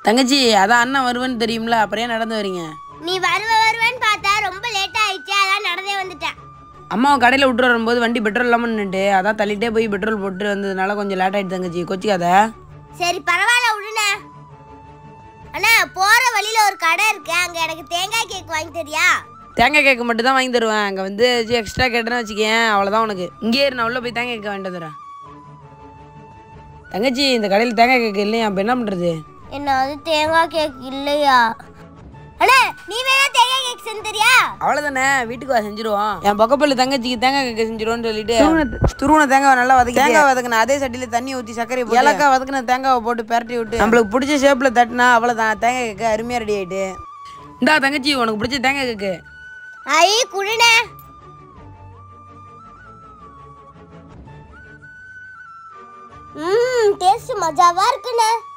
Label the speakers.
Speaker 1: தங்கச்சி அதான் அண்ணன் வருவேன்னு தெரியும்ல அப்புறம் ஏன் நடந்து வரீங்க
Speaker 2: நீ வருவ வருவேன்னு பார்த்தா ரொம்ப லேட் ஆயிடுச்சு அதான் நடந்தே வந்துட்டேன்
Speaker 1: அம்மாவை கடையில் விட்டு வரும்போது வண்டி பெட்ரோல் இல்லாமல் நின்றுட்டு அதான் தள்ளிட்டே போய் பெட்ரோல் போட்டு வந்ததுனால கொஞ்சம் லேட் ஆயிடுச்சு தங்கச்சி கொச்சிக்காத
Speaker 2: சரி பரவாயில்ல விடுனே அண்ணா போற வழியில ஒரு கடை இருக்கு அங்க எனக்கு தேங்காய் கேக் வாங்கி தரியா
Speaker 1: தேங்காய் கேக்கு மட்டும் தான் வாங்கி தருவேன் அங்கே வந்து எக்ஸ்ட்ரா கேட்டேன்னு வச்சுக்கேன் அவ்வளோதான் உனக்கு இங்கே இரு நான் உள்ளே போய் தேங்காய் கேக்க வாங்கிட்டு வந்துடுறேன் தங்கச்சி இந்த கடையில் தேங்காய் கேக்கு இல்லையா அப்போ என்ன பண்ணுறது
Speaker 2: என்ன அது தேங்காய் கேக் இல்லையா அண்ணா நீ வேணா தேங்காய் கேக் செஞ்சு தரியா
Speaker 1: அவ்வளோதானே வீட்டுக்கு வா செஞ்சிருவோம் என் பக்கப்பள்ளி தங்கச்சிக்கு தேங்காய் கேக்கு செஞ்சிருவோன்னு சொல்லிட்டு துருவன தேங்காய் நல்லா வதக்கி தேங்காய் வதக்கின அதே சட்டியில் தண்ணி ஊற்றி சர்க்கரை போட்டு ஏலக்காய் வதக்கின தேங்காவை போட்டு பிரட்டி விட்டு நம்மளுக்கு பிடிச்ச ஷேப்பில் தட்டினா அவ்வளோதான் தேங்காய் கேக்கு அருமையாக ரெடி ஆயிட்டு இந்தா தங்கச்சி உனக்கு பிடிச்ச தேங்காய் கேக்கு
Speaker 2: ஐ குடுனே ம் டேஸ்ட் மஜாவா இருக்குண்ணே